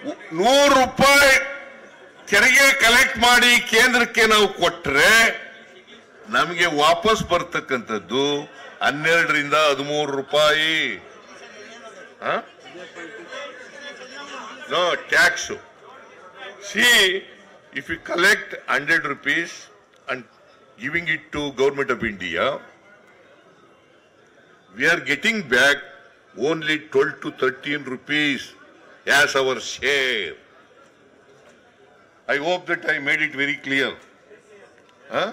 ನೂರು ರೂಪಾಯಿ ತೆರಿಗೆ ಕಲೆಕ್ಟ್ ಮಾಡಿ ಕೇಂದ್ರಕ್ಕೆ ನಾವು ಕೊಟ್ರೆ ನಮಗೆ ವಾಪಸ್ ಬರ್ತಕ್ಕಂಥದ್ದು ಹನ್ನೆರಡರಿಂದ ಹದಿಮೂರು ರೂಪಾಯಿ no tax see if you collect hundred rupees and giving it to government of India we are getting back only 12 to 13 rupees as our share. I hope that I made it very clear. Huh?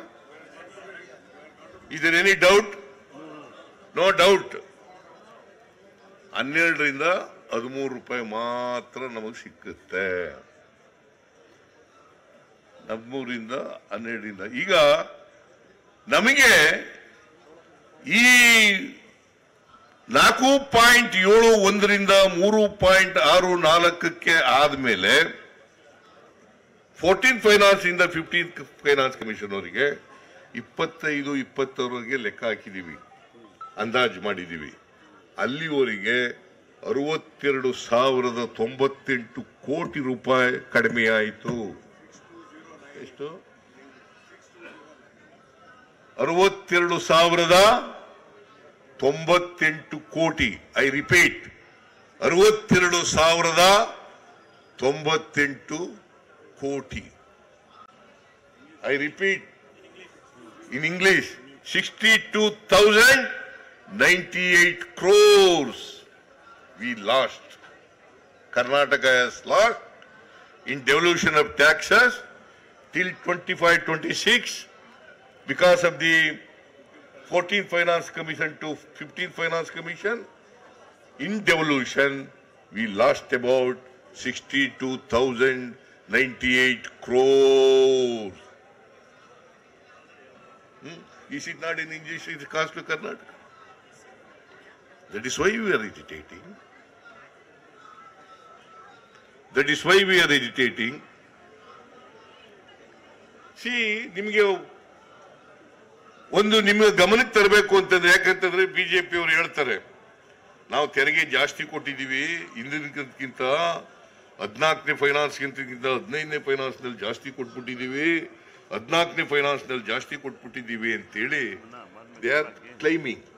Is there any doubt? No doubt. ಹನ್ನೆರಡರಿಂದ ಹದಿಮೂರು ರೂಪಾಯಿ ಮಾತ್ರ ನಮಗೆ ಸಿಕ್ಕುತ್ತೆ ಹದಿಮೂರಿಂದ ಹನ್ನೆರಡರಿಂದ ಈಗ ನಮಗೆ ಈ ನಾಲ್ಕು ಪಾಯಿಂಟ್ ಏಳು ಒಂದರಿಂದ ಮೂರು ಪಾಯಿಂಟ್ ಆರು ನಾಲ್ಕಕ್ಕೆ ಆದ್ಮೇಲೆ ಫೋರ್ಟೀನ್ ಫೈನಾನ್ಸ್ ಇಂದ ಫಿಫ್ಟೀನ್ ಫೈನಾನ್ಸ್ ಕಮಿಷನ್ ಅವರಿಗೆ ಇಪ್ಪತ್ತೈದು ಇಪ್ಪತ್ತರವರೆಗೆ ಲೆಕ್ಕ ಹಾಕಿದೀವಿ ಅಂದಾಜು ಮಾಡಿದೀವಿ ಅಲ್ಲಿವರೆಗೆ ಅರವತ್ತೆರಡು ಸಾವಿರದ ತೊಂಬತ್ತೆಂಟು ಕೋಟಿ ರೂಪಾಯಿ ಕಡಿಮೆ ಆಯಿತು ಎಷ್ಟು ಅರವತ್ತೆರಡು ಸಾವಿರದ ತೊಂಬತ್ತೆಂಟು ಕೋಟಿ ಐ ರಿಪೀಟ್ ಅರವತ್ತೆರಡು ಸಾವಿರದ ತೊಂಬತ್ತೆಂಟು ಕೋಟಿ I repeat in English sixty two thousand ninety eight crores we lost Karnataka has lost in devolution of taxes till 25 26 because of the 14th Finance Commission to 15th Finance Commission. In devolution, we lost about 62,098 crores. Hmm? Is it not in English? It cost to Karnataka. That is why we are agitating. That is why we are agitating. See, ನಿಮಗೆ ಒಂದು ನಿಮಗೆ ಗಮನಕ್ಕೆ ತರಬೇಕು ಅಂತಂದ್ರೆ ಯಾಕಂತಂದ್ರೆ BJP ಅವರು ಹೇಳ್ತಾರೆ ನಾವು ತೆರಿಗೆ ಜಾಸ್ತಿ ಕೊಟ್ಟಿದ್ದೀವಿ ಹಿಂದಿನಕ್ಕಿಂತ ಹದಿನಾಲ್ಕನೇ ಫೈನಾನ್ಸ್ಗಿಂತ ಹದಿನೈದನೇ ಫೈನಾನ್ಸ್ ನಲ್ಲಿ ಜಾಸ್ತಿ ಕೊಟ್ಬಿಟ್ಟಿದ್ದೀವಿ ಹದಿನಾಲ್ಕನೇ ಫೈನಾನ್ಸ್ ನಲ್ಲಿ ಜಾಸ್ತಿ ಕೊಟ್ಬಿಟ್ಟಿದ್ದೀವಿ ಅಂತೇಳಿ ದೇ ಆರ್ ಕ್ಲೈಮಿಂಗ್